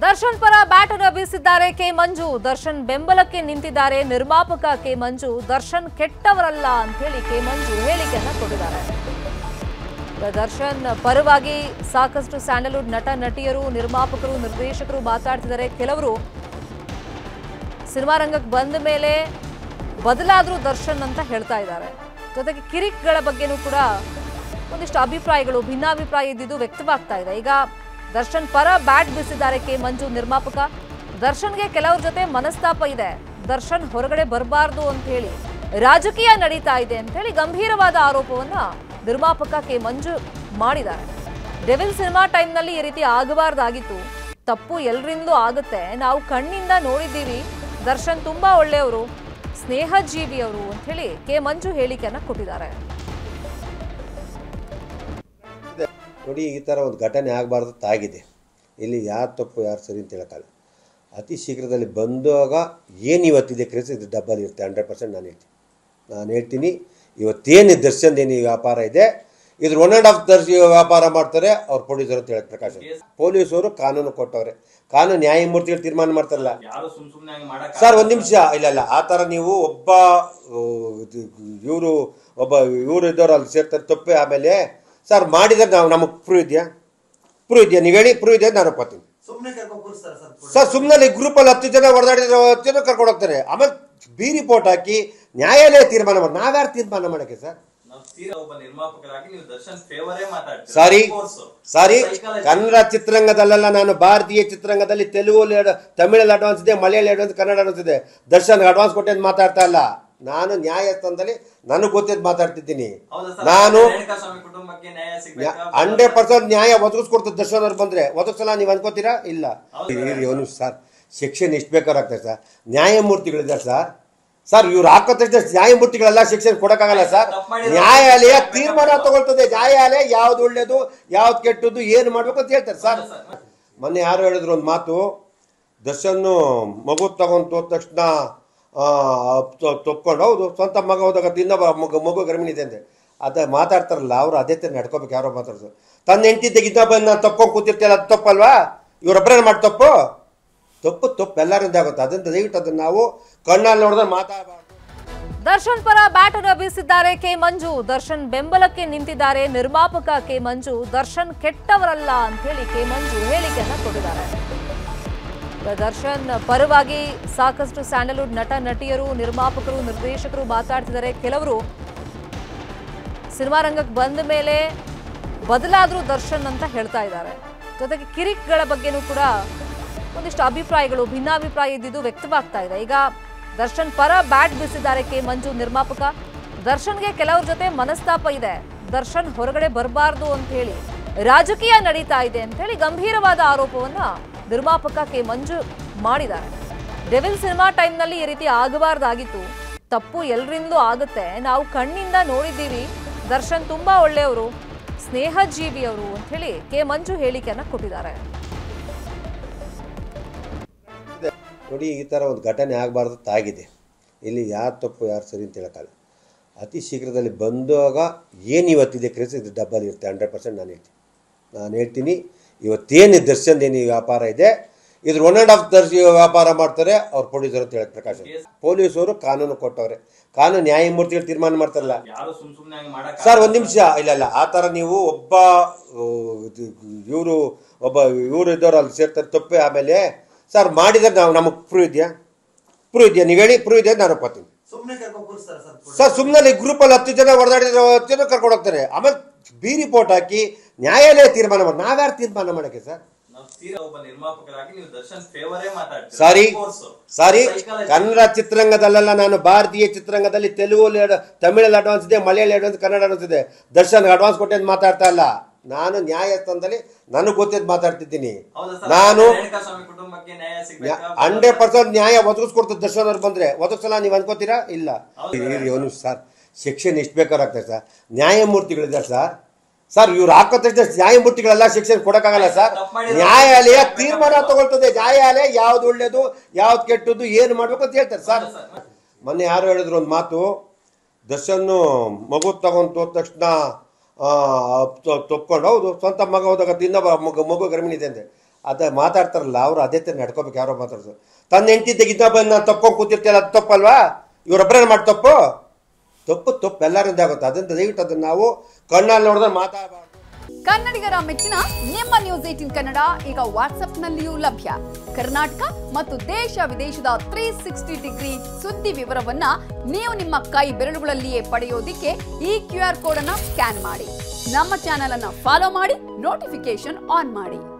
ದರ್ಶನ್ ಪರ ಬ್ಯಾಟ್ ಅನ್ನು ಬೀಸಿದ್ದಾರೆ ಕೆ ಮಂಜು ದರ್ಶನ್ ಬೆಂಬಲಕ್ಕೆ ನಿಂತಿದ್ದಾರೆ ನಿರ್ಮಾಪಕ ಕೆ ಮಂಜು ದರ್ಶನ್ ಕೆಟ್ಟವರಲ್ಲ ಅಂತ ಹೇಳಿ ಕೆ ಮಂಜು ಹೇಳಿಕೆಯನ್ನ ಕೊಟ್ಟಿದ್ದಾರೆ ದರ್ಶನ್ ಪರವಾಗಿ ಸಾಕಷ್ಟು ಸ್ಯಾಂಡಲ್ವುಡ್ ನಟ ನಟಿಯರು ನಿರ್ಮಾಪಕರು ನಿರ್ದೇಶಕರು ಮಾತಾಡ್ತಿದ್ದಾರೆ ಕೆಲವರು ಸಿನಿಮಾ ರಂಗಕ್ಕೆ ಬಂದ ಮೇಲೆ ಬದಲಾದ್ರು ದರ್ಶನ್ ಅಂತ ಹೇಳ್ತಾ ಇದ್ದಾರೆ ಜೊತೆಗೆ ಕಿರಿಕ್ಗಳ ಬಗ್ಗೆನೂ ಕೂಡ ಒಂದಿಷ್ಟು ಅಭಿಪ್ರಾಯಗಳು ಭಿನ್ನಾಭಿಪ್ರಾಯ ಇದ್ದಿದ್ದು ವ್ಯಕ್ತವಾಗ್ತಾ ಇದೆ ಈಗ ದರ್ಶನ್ ಪರ ಬ್ಯಾಟ್ ಬೀಸಿದ್ದಾರೆ ಕೆ ಮಂಜು ನಿರ್ಮಾಪಕ ದರ್ಶನ್ಗೆ ಕೆಲವ್ರ ಜೊತೆ ಮನಸ್ತಾಪ ಇದೆ ದರ್ಶನ್ ಹೊರಗಡೆ ಬರಬಾರ್ದು ಅಂತ ಹೇಳಿ ರಾಜಕೀಯ ನಡೀತಾ ಇದೆ ಅಂತ ಹೇಳಿ ಗಂಭೀರವಾದ ಆರೋಪವನ್ನ ನಿರ್ಮಾಪಕ ಕೆ ಮಂಜು ಮಾಡಿದ್ದಾರೆ ಡೆವಿಲ್ ಸಿನಿಮಾ ಟೈಮ್ನಲ್ಲಿ ಈ ರೀತಿ ಆಗಬಾರ್ದಾಗಿತ್ತು ತಪ್ಪು ಎಲ್ರಿಂದಲೂ ಆಗುತ್ತೆ ನಾವು ಕಣ್ಣಿಂದ ನೋಡಿದ್ದೀವಿ ದರ್ಶನ್ ತುಂಬಾ ಒಳ್ಳೆಯವರು ಸ್ನೇಹ ಜೀವಿಯವರು ಅಂತ ಹೇಳಿ ಕೆ ಮಂಜು ಹೇಳಿಕೆಯನ್ನ ಕೊಟ್ಟಿದ್ದಾರೆ ಇದೆ. ನೋಡಿ ಈ ಥರ ಒಂದು ಘಟನೆ ಆಗಬಾರ್ದು ಆಗಿದೆ ಇಲ್ಲಿ ಯಾರು ತಪ್ಪು ಯಾರು ಸರಿ ಅಂತ ಹೇಳೋಕ್ಕಲ್ಲ ಅತಿ ಶೀಘ್ರದಲ್ಲಿ ಬಂದಾಗ ಏನು ಇವತ್ತಿದೆ ಕ್ರೇಸ್ ಇದು ಡಬ್ಬಲ್ ಇರುತ್ತೆ ಹಂಡ್ರೆಡ್ ಪರ್ಸೆಂಟ್ ನಾನು ಹೇಳ್ತೀನಿ ನಾನು ಹೇಳ್ತೀನಿ ಇವತ್ತೇನು ದರ್ಶನ್ ಏನು ಈ ವ್ಯಾಪಾರ ಇದೆ ಇದ್ರ ಒನ್ ಆ್ಯಂಡ್ ಹಾಫ್ ದರ್ಶಿ ವ್ಯಾಪಾರ ಮಾಡ್ತಾರೆ ಅವ್ರು ಪ್ರೊಡ್ಯೂಸರ್ ಅಂತ ಹೇಳಕ್ ಪ್ರಕಾಶ್ ಪೊಲೀಸರು ಕಾನೂನು ಕೊಟ್ಟವ್ರೆ ಕಾನೂನು ನ್ಯಾಯಮೂರ್ತಿಗಳು ತೀರ್ಮಾನ ಮಾಡ್ತಾರಲ್ಲ ಯಾರು ಸುಮ್ ಸುಮ್ನೆ ಹಂಗ್ ಮಾಡಕ್ ಸರ್ ಒಂದು ನಿಮಿಷ ಇಲ್ಲ ಇಲ್ಲ ಆ ಥರ ನೀವು ಒಬ್ಬ ಇವರು ಒಬ್ಬ ಇವರು ಇದ್ದವ್ರು ಅಲ್ಲಿ ಸೇರ್ತಾರೆ ತಪ್ಪೆ ಆಮೇಲೆ ಸರ್ ಮಾಡಿದ್ರೆ ನಾವು ನಮಗೆ ಪ್ರೂವ್ ಇದೆಯಾ ಪ್ರೂವ್ ಇದೆಯಾ ನೀವು ಹೇಳಿ ಪ್ರೂವ್ ಇದೆಯಾ ನಾನು ಒಪ್ಕೋತೀನಿ ಸುಮ್ಮನೆ ಕರ್ಕೊಂಡು ಕೂರಿಸ್ತಾರೆ ಸರ್ ಸರ್ ಸುಮ್ಮನೆ ಗ್ರೂಪಲ್ಲಿ ಹತ್ತು ಜನ ಹೊಡೆದಾಡಿದ್ರೆ ಹತ್ತು ಜನ ಕರ್ಕೊಂಡು ಹೋಗ್ತಾರೆ ಆಮೇಲೆ ಬಿ ರಿಪೋರ್ಟ್ ಹಾಕಿ ನ್ಯಾಯಾಲಯ ತೀರ್ಮಾನ ಮಾಡಿ ನಾವ್ಯಾರು ತೀರ್ಮಾನ ಮಾಡೋಕ್ಕೆ ಸರ್ ನಾವು ತೀರಾ ಒಬ್ಬ ನಿರ್ಮಾಪಕರಾಗಿ ನೀವು ದರ್ಶನ್ ಫೇವರೇ ಮಾತಾಡ್ತೀರಾ ಸಾರಿ Course. ಸಾರಿ Psychology. ಕನ್ನಡ ಚಿತ್ರರಂಗದಲ್ಲೆಲ್ಲ ನಾನು ಭಾರತೀಯ ಚಿತ್ರರಂಗದಲ್ಲಿ ತೆಲುಗು ತಮಿಳಲ್ಲಿ ಅಡ್ವಾನ್ಸ್ ಇದೆ ಮಲಯಾಳಿ ಅಡ್ವಾನ್ಸ್ ಕನ್ನಡ ಅಡ್ವಾನ್ಸ್ ಇದೆ ದರ್ಶನ್ ಅಡ್ವಾನ್ಸ್ ಕೊಟ್ಟೆ ಅಂತ ಮಾತಾಡ್ತಾ ಇಲ್ಲ ನಾನು ನ್ಯಾಯಸ್ಥಾನದಲ್ಲಿ ನನಗೆ ಗೊತ್ತಿದ್ದು ಮಾತಾಡ್ತಿದ್ದೀನಿ ಹೌದಾ ಸರ್? ನಾನು ರೇಣುಕಾಸ್ವಾಮಿ ಕುಟುಂಬಕ್ಕೆ ನ್ಯಾಯ ಸಿಗ್ಬೇಕಾ ಹಂಡ್ರೆಡ್ ಪರ್ಸೆಂಟ್ ನ್ಯಾಯ ಒದಗಿಸ್ಕೊಡ್ತದೆ ದರ್ಶನ್ ಅವ್ರು ಬಂದ್ರೆ ಒದಗಿಸಲ್ಲ ನೀವು ಅನ್ಕೋತೀರಾ ಇಲ್ಲ ಹೌದು. ಇರಿ ಒಂದು ಸರ್ ಶಿಕ್ಷಣ ಎಷ್ಟು ಬೇಕಾರಾಗ್ತದೆ ಸರ್ ನ್ಯಾಯಮೂರ್ತಿಗಳಿದ್ದಾರೆ ಸರ್ ಸರ್ ಇವ್ರು ಹಾಕೋ ತಕ್ಷಣ ನ್ಯಾಯಮೂರ್ತಿಗಳೆಲ್ಲ ಶಿಕ್ಷಣ ಕೊಡಕ್ಕಾಗಲ್ಲ ಸರ್ ತಪ್ಪು ಮಾಡಿದ್ರೆ ನ್ಯಾಯಾಲಯ ತಪ್ಪು ತೀರ್ಮಾನ ಮಾಡಿದ್ರೆ ತಗೊಳ್ತದೆ ನ್ಯಾಯಾಲಯ ಯಾವ್ದು ಒಳ್ಳೇದು ಯಾವ್ದು ಕೆಟ್ಟದ್ದು ಏನು ಮಾಡ್ಬೇಕು ಅಂತ ಹೇಳ್ತಾರೆ ಸರ್ ಹೌದು ಸರ್. ಮೊನ್ನೆ ಯಾರು ಹೇಳಿದ್ರು ಒಂದು ಮಾತು ದರ್ಶನ್ನು ಮಗು ತಗೊಂಡು ಹೋದ ತಕ್ಷಣ ಆ, ತ- ತಪ್ಕೊಂಡು ಹೌದು ಸ್ವಂತ ಮಗ ಹೋದಾಗ ಇನ್ನೊಬ್ಬ ಮಗು ಮಗು ಗರ್ಭಿಣಿ ಇದೆ ಅಂದೆ ಅದ ಮಾತಾಡ್ತಾರಲ್ಲ ಅವರು ಅದೇ ಥರ ನಡ್ಕೋಬೇಕು ಯಾರೋ ಮಾತಾಡ್ಸು ತನ್ನ ಹೆಂಡತಿ ತೆಗಿದ್ದ ಬಂದು ನಾನು ತಪ್ಕೊಂಡು ಕೂತಿರ್ತೀಯಲ್ಲ ಅದು ತಪ್ಪಲ್ವಾ ಇವರೊಬ್ಬರೇ ಮಾಡಿ ತಪ್ಪು ತಪ್ಪು ತಪ್ಪು ಎಲ್ಲರಿಂದ ಆಗುತ್ತೆ ಅದನ್ನ ದಯವಿಟ್ಟು ಅದನ್ನ ನಾವು ಕಣ್ಣಲ್ಲಿ ನೋಡಿದ್ರೆ ಮಾತಾಡಬಾರ್ದು ದರ್ಶನ್ ಪರ ಬ್ಯಾಟ್ ಅನ್ನು ಬೀಸಿದ್ದಾರೆ ಕೆ ಮಂಜು ದರ್ಶನ್ ಬೆಂಬಲಕ್ಕೆ ನಿಂತಿದ್ದಾರೆ ನಿರ್ಮಾಪಕ ಕೆ ಮಂಜು ದರ್ಶನ್ ಕೆಟ್ಟವರಲ್ಲ ಅಂತ ಹೇಳಿ ಕೆ ಮಂಜು ಹೇಳಿಕೆಯನ್ನ ಕೊಟ್ಟಿದ್ದಾರೆ ದರ್ಶನ್ ಪರವಾಗಿ ಸಾಕಷ್ಟು ಸ್ಯಾಂಡಲ್ವುಡ್ ನಟ ನಟಿಯರು ನಿರ್ಮಾಪಕರು ನಿರ್ದೇಶಕರು ಮಾತಾಡ್ತಿದ್ದಾರೆ ಕೆಲವರು ಸಿನಿಮಾ ರಂಗಕ್ಕೆ ಬಂದ ಮೇಲೆ ಬದಲಾದ್ರು ದರ್ಶನ್ ಅಂತ ಹೇಳ್ತಾ ಇದ್ದಾರೆ ಜೊತೆಗೆ ಕಿರಿಕ್ಗಳ ಬಗ್ಗೆನೂ ಕೂಡ ಒಂದಿಷ್ಟು ಅಭಿಪ್ರಾಯಗಳು ಭಿನ್ನಾಭಿಪ್ರಾಯ ಇದ್ದಿದ್ದು ವ್ಯಕ್ತವಾಗ್ತಾ ಇದೆ ಈಗ ದರ್ಶನ್ ಪರ ಬ್ಯಾಟ್ ಬೀಸಿದ್ದಾರೆ ಕೆ ಮಂಜು ನಿರ್ಮಾಪಕ ದರ್ಶನ್ಗೆ ಕೆಲವ್ರ ಜೊತೆ ಮನಸ್ತಾಪ ಇದೆ ದರ್ಶನ್ ಹೊರಗಡೆ ಬರಬಾರ್ದು ಅಂತ ಹೇಳಿ ರಾಜಕೀಯ ನಡೀತಾ ಇದೆ ಅಂತ ಹೇಳಿ ಗಂಭೀರವಾದ ಆರೋಪವನ್ನ ನಿರ್ಮಾಪಕ ಕೆ ಮಂಜು ಮಾಡಿದ್ದಾರೆ ಡೆವಿಲ್ ಸಿನಿಮಾ ಟೈಮ್ನಲ್ಲಿ ಈ ರೀತಿ ಆಗಬಾರ್ದಾಗಿತ್ತು ತಪ್ಪು ಎಲ್ರಿಂದಲೂ ಆಗುತ್ತೆ ನಾವು ಕಣ್ಣಿಂದ ನೋಡಿದ್ದೀವಿ ದರ್ಶನ್ ತುಂಬಾ ಒಳ್ಳೆಯವರು ಸ್ನೇಹ ಜೀವಿಯವರು ಅಂತ ಹೇಳಿ ಕೆ ಮಂಜು ಹೇಳಿಕೆಯನ್ನ ಕೊಟ್ಟಿದ್ದಾರೆ ಇದೆ. ನೋಡಿ ಈ ಥರ ಒಂದು ಘಟನೆ ಆಗಬಾರ್ದು ಆಗಿದೆ ಇಲ್ಲಿ ಯಾರು ತಪ್ಪು ಯಾರು ಸರಿ ಅಂತ ಹೇಳೋಕ್ಕಲ್ಲ ಅತಿ ಶೀಘ್ರದಲ್ಲಿ ಬಂದಾಗ ಏನು ಇವತ್ತಿದೆ ಕ್ರೇಸ್ ಇದು ಡಬ್ಬಲ್ ಇರುತ್ತೆ ಹಂಡ್ರೆಡ್ ಪರ್ಸೆಂಟ್ ನಾನು ಹೇಳ್ತೀನಿ ನಾನು ಹೇಳ್ತೀನಿ ಇವತ್ತೇನು ದರ್ಶನ್ ಏನು ಈ ವ್ಯಾಪಾರ ಇದೆ ಇದ್ರ ಒನ್ ಆ್ಯಂಡ್ ಹಾಫ್ ದರ್ಶಿ ವ್ಯಾಪಾರ ಮಾಡ್ತಾರೆ ಅವ್ರು ಪ್ರೊಡ್ಯೂಸರ್ ಅಂತ ಹೇಳಕ್ ಪ್ರಕಾಶ್ ಪೊಲೀಸರು ಕಾನೂನು ಕೊಟ್ಟವ್ರೆ ಕಾನೂನು ನ್ಯಾಯಮೂರ್ತಿಗಳು ತೀರ್ಮಾನ ಮಾಡ್ತಾರಲ್ಲ ಯಾರು ಸುಮ್ ಸುಮ್ನೆ ಹಂಗ್ ಮಾಡಕ್ ಸರ್ ಒಂದು ನಿಮಿಷ ಇಲ್ಲ ಇಲ್ಲ ಆ ಥರ ನೀವು ಒಬ್ಬ ಇವರು ಒಬ್ಬ ಇವರು ಇದ್ದವ್ರು ಅಲ್ಲಿ ಸೇರ್ತಾರೆ ತಪ್ಪೆ ಆಮೇಲೆ ಸರ್ ಮಾಡಿದ್ರೆ ನಾವು ನಮಗೆ ಪ್ರೂವ್ ಇದೆಯಾ ಪ್ರೂವ್ ಇದೆಯಾ ನೀವು ಹೇಳಿ ಪ್ರೂವ್ ಇದೆಯಾ ನಾನು ಒಪ್ಕೋತೀನಿ ಸುಮ್ಮನೆ ಕರ್ಕೊಂಡು ಕೂರಿಸ್ತಾರೆ ಸರ್ ಸರ್ ಸುಮ್ಮನೆ ಗ್ರೂಪಲ್ಲಿ ಹತ್ತು ಜನ ಹೊಡೆದಾಡಿದ್ರೆ ಹತ್ತು ಜನ ಕರ್ಕೊಂಡು ಹೋಗ್ತಾರೆ ಆಮೇಲೆ ಬಿ ರಿಪೋರ್ಟ್ ಹಾಕಿ ನ್ಯಾಯಾಲಯ ತೀರ್ಮಾನ ಮಾಡಿ ನಾವ್ಯಾರು ತೀರ್ಮಾನ ಮಾಡೋಕ್ಕೆ ಸರ್ ನಾವು ತೀರಾ ಒಬ್ಬ ನಿರ್ಮಾಪಕರಾಗಿ ನೀವು ದರ್ಶನ್ ಫೇವರೇ ಮಾತಾಡ್ತೀರಾ ಸಾರಿ Course. ಸಾರಿ Psychology. ಕನ್ನಡ ಚಿತ್ರರಂಗದಲ್ಲೆಲ್ಲ ನಾನು ಭಾರತೀಯ ಚಿತ್ರರಂಗದಲ್ಲಿ ತೆಲುಗು ತಮಿಳಲ್ಲಿ ಅಡ್ವಾನ್ಸ್ ಇದೆ ಮಲಯಾಳಿ ಅಡ್ವಾನ್ಸ್ ಕನ್ನಡ ಅಡ್ವಾನ್ಸ್ ಇದೆ ದರ್ಶನ್ ಅಡ್ವಾನ್ಸ್ ಕೊಟ್ಟೆ ಅಂತ ಮಾತಾಡ್ತಾ ಇಲ್ಲ ನಾನು ನ್ಯಾಯಸ್ಥಾನದಲ್ಲಿ ನನಗೆ ಗೊತ್ತಿದ್ದು ಮಾತಾಡ್ತಿದ್ದೀನಿ ಹೌದಾ ಸರ್? ನಾನು ರೇಣುಕಾಸ್ವಾಮಿ ಕುಟುಂಬಕ್ಕೆ ನ್ಯಾಯ ಸಿಗ್ಬೇಕಾ ಹಂಡ್ರೆಡ್ ಪರ್ಸೆಂಟ್ ನ್ಯಾಯ ಒದಗಿಸ್ಕೊಡ್ತದೆ ದರ್ಶನ್ ಅವ್ರು ಬಂದ್ರೆ ಒದಗಿಸಲ್ಲ ನೀವು ಅನ್ಕೋತೀರಾ ಇಲ್ಲ ಹೌದು. ಇರಿ ಒಂದು ಸರ್ ಶಿಕ್ಷಣ ಎಷ್ಟು ಬೇಕಾರಾಗ್ತದೆ ಸರ್ ನ್ಯಾಯಮೂರ್ತಿಗಳಿದ್ದಾರೆ ಸರ್ ಸರ್ ಇವ್ರು ಹಾಕೋ ತಕ್ಷಣ ನ್ಯಾಯಮೂರ್ತಿಗಳೆಲ್ಲ ಶಿಕ್ಷಣ ಕೊಡಕ್ಕಾಗಲ್ಲ ಸರ್ ತಪ್ಪು ಮಾಡಿದ್ರೆ ನ್ಯಾಯಾಲಯ ತಪ್ಪು ತೀರ್ಮಾನ ಮಾಡಿದ್ರೆ ತಗೊಳ್ತದೆ ನ್ಯಾಯಾಲಯ ಯಾವ್ದು ಒಳ್ಳೇದು ಯಾವ್ದು ಕೆಟ್ಟದ್ದು ಏನು ಮಾಡ್ಬೇಕು ಅಂತ ಹೇಳ್ತಾರೆ ಸರ್ ಹೌದು ಸರ್. ಮೊನ್ನೆ ಯಾರು ಹೇಳಿದ್ರು ಒಂದು ಮಾತು ದರ್ಶನ್ನು ಮಗು ತಗೊಂಡು ಹೋದ ತಕ್ಷಣ ಆ, ತ- ತಪ್ಕೊಂಡು ಹೌದು ಸ್ವಂತ ಮಗ ಹೋದಾಗ ಇನ್ನೊಬ್ಬ ಮಗು ಮಗು ಗರ್ಭಿಣಿ ಇದೆ ಅಂದೆ ಅದ ಮಾತಾಡ್ತಾರಲ್ಲ ಅವರು ಅದೇ ಥರ ನಡ್ಕೋಬೇಕು ಯಾರೋ ಮಾತಾಡ್ಸೋದು ತನ್ನ ಹೆಂಡತಿದ್ದಾಗ ಇದ್ದ ಬಂದು ನಾನು ತಪ್ಕೊಂಡು ಕೂತಿರ್ತಿಲ್ಲ ಅದು ತಪ್ಪಲ್ವಾ ಇವರೊಬ್ಬರೇ ಮಾಡಿ ತಪ್ಪು ತಪ್ಪು ತಪ್ಪು ಎಲ್ಲರಿಂದ ಆಗುತ್ತೆ ಅದರಿಂದ ದಯವಿಟ್ಟು ಅದನ್ನು ನಾವು ಕಣ್ಣಲ್ಲಿ ನೋಡಿದ್ರೆ ಮಾತಾಡಬಾರ್ದು ಕನ್ನಡಿಗರ ಮೆಚ್ಚಿನ ನಿಮ್ಮ ನ್ಯೂಸ್ ಏಟಿನ್ ಕನ್ನಡ ಈಗ ವಾಟ್ಸ್ಆಪ್ನಲ್ಲಿಯೂ ಲಭ್ಯ ಕರ್ನಾಟಕ ಮತ್ತು ದೇಶ ವಿದೇಶದ ತ್ರೀ ಸಿಕ್ಸ್ಟಿ ಡಿಗ್ರಿ ಸುದ್ದಿ ವಿವರವನ್ನ ನೀವು ನಿಮ್ಮ ಕೈ ಬೆರಳುಗಳಲ್ಲಿಯೇ ಪಡೆಯೋದಿಕ್ಕೆ ಈ ಕ್ಯೂ ಆರ್ ಕೋಡ್ ಅನ್ನ ಸ್ಕ್ಯಾನ್ ಮಾಡಿ ನಮ್ಮ ಚಾನೆಲ್ ಅನ್ನ ಫಾಲೋ ಮಾಡಿ ನೋಟಿಫಿಕೇಶನ್ ಆನ್ ಮಾಡಿ